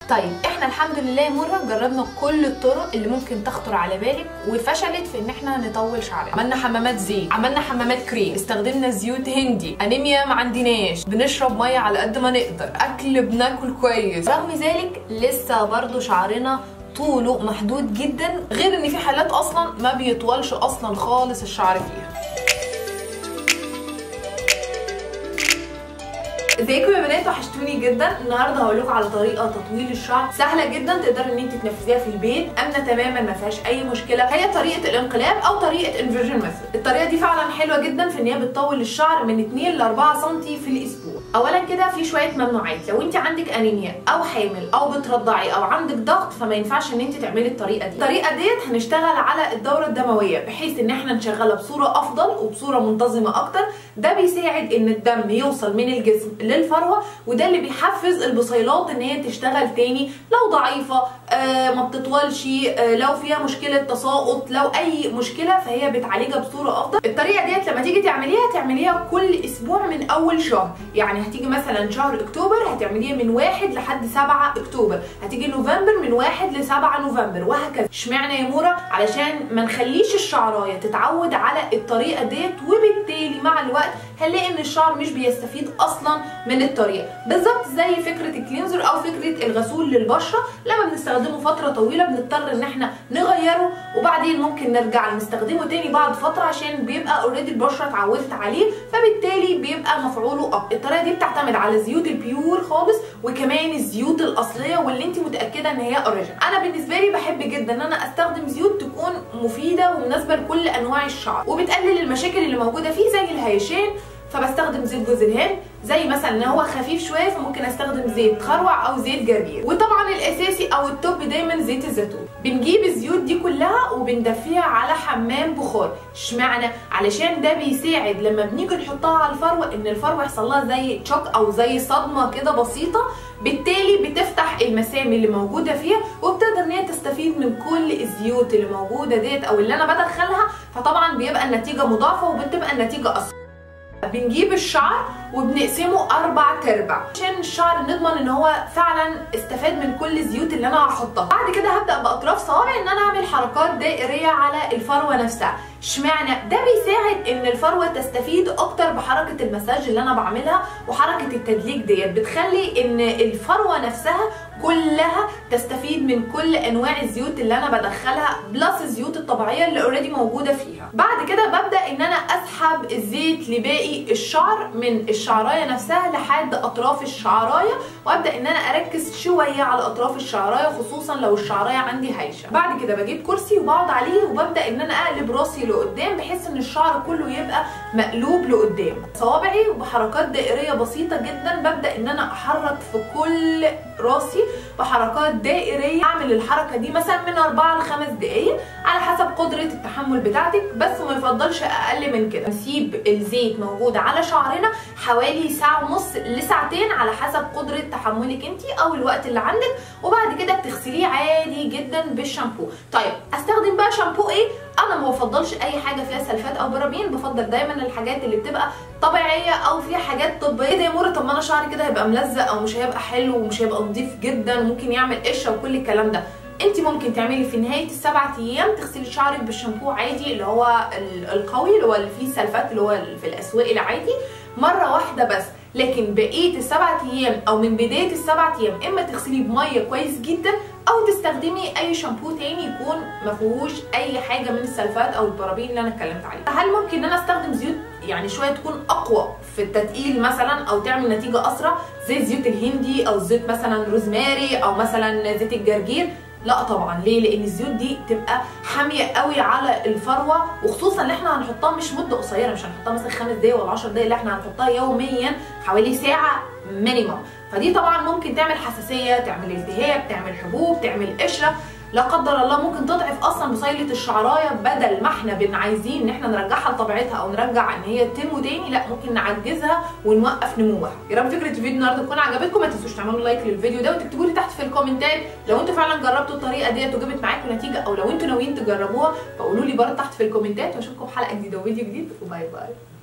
طيب احنا الحمد لله مره جربنا كل الطرق اللي ممكن تخطر على بالك وفشلت في ان احنا نطول شعرنا عملنا حمامات زيت عملنا حمامات كريم استخدمنا زيوت هندي انيميا ما عندناش بنشرب ميه على قد ما نقدر اكل بناكل كويس رغم ذلك لسه برضو شعرنا طوله محدود جدا غير ان في حالات اصلا ما بيطولش اصلا خالص الشعر فيها ازيكم يا بنات وحشتوني جدا النهارده هقول لكم على طريقه تطويل الشعر سهله جدا تقدري ان انت تنفذيها في البيت امنه تماما ما فيهاش اي مشكله هي طريقه الانقلاب او طريقه انفيرجن ميثود الطريقه دي فعلا حلوه جدا في ان هي بتطول الشعر من 2 ل 4 سم في الاسبوع اولا كده في شويه ممنوعات لو انت عندك انيميا او حامل او بترضعي او عندك ضغط فما ينفعش ان انت تعملي الطريقه دي الطريقه ديت هنشتغل على الدوره الدمويه بحيث ان احنا نشغلها بصوره افضل وبصوره منتظمه اكتر ده بيساعد ان الدم يوصل من الجسم للفروه وده اللي بيحفز البصيلات ان هي تشتغل تاني لو ضعيفه آه ما بتطولش آه لو فيها مشكله تساقط لو اي مشكله فهي بتعالجها بصوره افضل الطريقه ديت لما تيجي تعمليها تعمليها كل اسبوع من اول شهر يعني هتيجي مثلا شهر اكتوبر هتعمليها من 1 لحد 7 اكتوبر هتيجي نوفمبر من 1 ل 7 نوفمبر وهكذا اشمعنى يا مورا علشان ما نخليش الشعرايه تتعود على الطريقه ديت وبالتالي مع الوقت هنلاقي ان الشعر مش بيستفيد اصلا من الطريقه بالظبط زي فكره الكلينزر او فكره الغسول للبشره لما بنستخدمه فتره طويله بنضطر ان احنا نغيره وبعدين ممكن نرجع نستخدمه تاني بعد فتره عشان بيبقى اوريدي البشره اتعودت عليه فبالتالي بيبقى مفعوله اكتر الطريقه دي بتعتمد على زيوت البيور خالص وكمان الزيوت الاصليه واللي انت متاكده ان هي اوريجين انا بالنسبه لي بحب جدا ان انا استخدم زيوت تكون مفيده ومناسبه لكل انواع الشعر وبتقلل المشاكل اللي موجوده فيه زي الهيشان فبستخدم زيت جوز الهند زي مثلا ان هو خفيف شويه فممكن استخدم زيت خروع او زيت جرجير وطبعا الاساسي او التوب دايما زيت الزيتون بنجيب الزيوت دي كلها وبندفيها على حمام بخار اشمعنى علشان ده بيساعد لما بنيجي نحطها على الفروه ان الفروه يحصل لها زي تشوك او زي صدمه كده بسيطه بالتالي بتفتح المسام اللي موجوده فيها وبتقدر ان هي تستفيد من كل الزيوت اللي موجوده ديت او اللي انا بدخلها فطبعا بيبقى النتيجه مضاعفه وبتبقى النتيجه اسرع بنجيب الشعر وبنقسمه اربع تربع عشان الشعر نضمن ان هو فعلا استفاد من كل الزيوت اللي انا هحطها بعد كده هبدا باطراف صوابعي ان انا اعمل حركات دائريه على الفروه نفسها اشمعنى ده بيساعد ان الفروه تستفيد اكتر بحركه المساج اللي انا بعملها وحركه التدليك ديت بتخلي ان الفروه نفسها كلها تستفيد من كل انواع الزيوت اللي انا بدخلها بلس الزيوت الطبيعيه اللي اوريدي موجوده فيها بعد كده ببدا ان انا اسحب الزيت لباقي الشعر من الشعرايه نفسها لحد اطراف الشعرايه وابدا ان انا اركز شويه على اطراف الشعرايه خصوصا لو الشعرايه عندي هايشه بعد كده بجيب كرسي وبقعد عليه وببدا ان انا اقلب راسي لقدام بحيث ان الشعر كله يبقى مقلوب لقدام صوابعي وبحركات دائريه بسيطه جدا ببدا ان انا احرك في كل راسي بحركات دائريه اعمل الحركه دي مثلا من 4 ل 5 دقائق على حسب قدره التحمل بتاعتك بس ما يفضلش اقل من كده نسيب الزيت موجود على شعرنا حوالي ساعه ونص لساعتين على حسب قدره تحملك انت او الوقت اللي عندك وبعد كده بتغسليه عادي جدا بالشامبو طيب استخدم بقى شامبو ايه انا ما بفضلش اي حاجه فيها سلفات او برامين بفضل دايما الحاجات اللي بتبقى طبيعيه او فيها حاجات طبيه زي مورة طب ما انا شعري كده هيبقى ملزق او مش هيبقى حلو ومش هيبقى نظيف جدا وممكن يعمل قشره وكل الكلام ده انت ممكن تعملي في نهايه السبعة ايام تغسلي شعرك بالشامبو عادي اللي هو القوي اللي هو اللي فيه سلفات اللي هو في الاسواق العادي مره واحده بس لكن بقيه السبعة ايام او من بدايه السبعة ايام اما تغسليه بميه كويس جدا او تستخدمي اي شامبو تاني يكون ما فيهوش اي حاجه من السلفات او البرابين اللي انا اتكلمت عليها هل ممكن ان انا استخدم زيوت يعني شويه تكون اقوى في التتقيل مثلا او تعمل نتيجه اسرع زي الزيوت الهندي او زيت مثلا روزماري او مثلا زيت الجرجير لا طبعا ليه لان الزيوت دي تبقى حاميه قوي على الفروه وخصوصا اللي احنا هنحطها مش مده قصيره مش هنحطها مثلا خمس دقايق ولا 10 دقايق لا احنا هنحطها يوميا حوالي ساعه مينيمم فدي طبعا ممكن تعمل حساسيه تعمل التهاب تعمل حبوب تعمل قشره لا قدر الله ممكن تضعف اصلا بصيله الشعرايه بدل ما احنا بن عايزين ان احنا نرجعها لطبيعتها او نرجع ان هي تنمو تاني لا ممكن نعجزها ونوقف نموها يا رب فكره الفيديو النهارده تكون عجبتكم ما تنسوش تعملوا لايك للفيديو ده وتكتبوا لي تحت في الكومنتات لو انتوا فعلا جربتوا الطريقه ديت وجابت معاكم نتيجه او لو انتوا ناويين تجربوها فقولوا لي برضه تحت في الكومنتات واشوفكم في حلقه جديده وفيديو جديد وباي باي